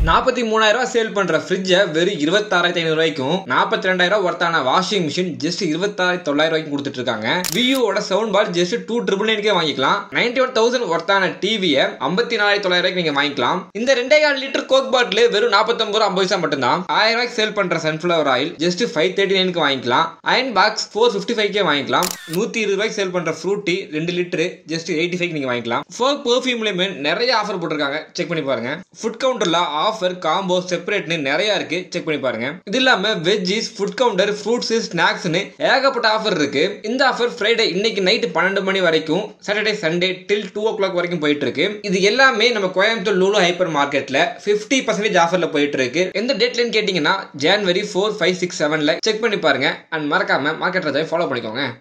நாற்பத்தி மூணாயிரம் ரூபாய் சேல் பண்ற ஃப்ரிட்ஜை வெறும் இருபத்தாறாயிரத்தி ஐநூறு ரூபாய்க்கும் நாற்பத்தி ரெண்டாயிரம் ஒர்த்தான வாஷிங் மிஷின் ஜஸ்ட் இருபத்தாயிரத்தி தொள்ளாயிரம் ரூபாய்க்கு கொடுத்துட்டு இருக்காங்க வியூவோட sound bar just two triple நைன்கே வாங்கிக்கலாம் நைன்டி ஒன் தௌசண்ட் ஒர்த்தான டிவியை ஐம்பத்தி நாலாயிரத்தி தொள்ளாயிரம் ரூபாய்க்கு நீங்க வாங்கிக்கலாம் இந்த ரெண்டே கால் லிட்டர் கோக் பாட்டில் வெறும் நாற்பத்தொம்பது ரூபா ஐம்பது பைசா மட்டும்தான் ஆயிரம் ரூபாய்க்கு சேல் பண்ற sunflower oil just five thirty நைனுக்கு வாங்கிக்கலாம் அயன் பாக்ஸ் ஃபோர் ஃபிஃப்டி ஃபைவ்க்கே வாங்கிக்கலாம் நூத்தி இருபது ரூபாய்க்கு சேல் பண்ற ஃப்ரூட்டி ரெண்டு லிட்டர் ஜஸ்ட் எயிட்டி ஃபைவ் நீங்க வாங்கிக்கலாம் ஃபோக் பெர்ஃபியூம்லயுமே நிறைய ஆஃபர் போட்டிருக்காங்க செக் பண்ணி பாருங்க ஃபுட் கவுண்டர்ல ஆஃபர் காம்போ செப்பரேட்னு நிறைய இருக்கு செக் பண்ணி பாருங்க இது இல்லாம வெஜ்ஜிஸ் ஃபுட் கவுண்டர் ஃப்ரூட்ஸ் ஸ்நாக்ஸ்னு ஏகப்பட்ட ஆஃபர் இருக்கு இந்த ஆஃபர் ஃப்ரைடே இன்னைக்கு நைட் பன்னெண்டு மணி வரைக்கும் Saturday Sunday till two o'clock வரைக்கும் போயிட்டு இருக்கு இது எல்லாமே நம்ம கோயம்புத்தூர் லூலு ஹைப்பர் மார்க்கெட்ல பிப்டி பர்சன்டேஜ் ஆஃபர்ல போயிட்டு இருக்கு எந்த டேட்லன்னு கேட்டீங்கன்னா ஜான்வரி ஃபோர் ஃபைவ் சிக்ஸ் செவன்ல செக் பண்ணி பாருங்க அண்ட் மறக்காம மார்க்கெட் ராஜாவை ஃபாலோ பண்ணிக்கோங்க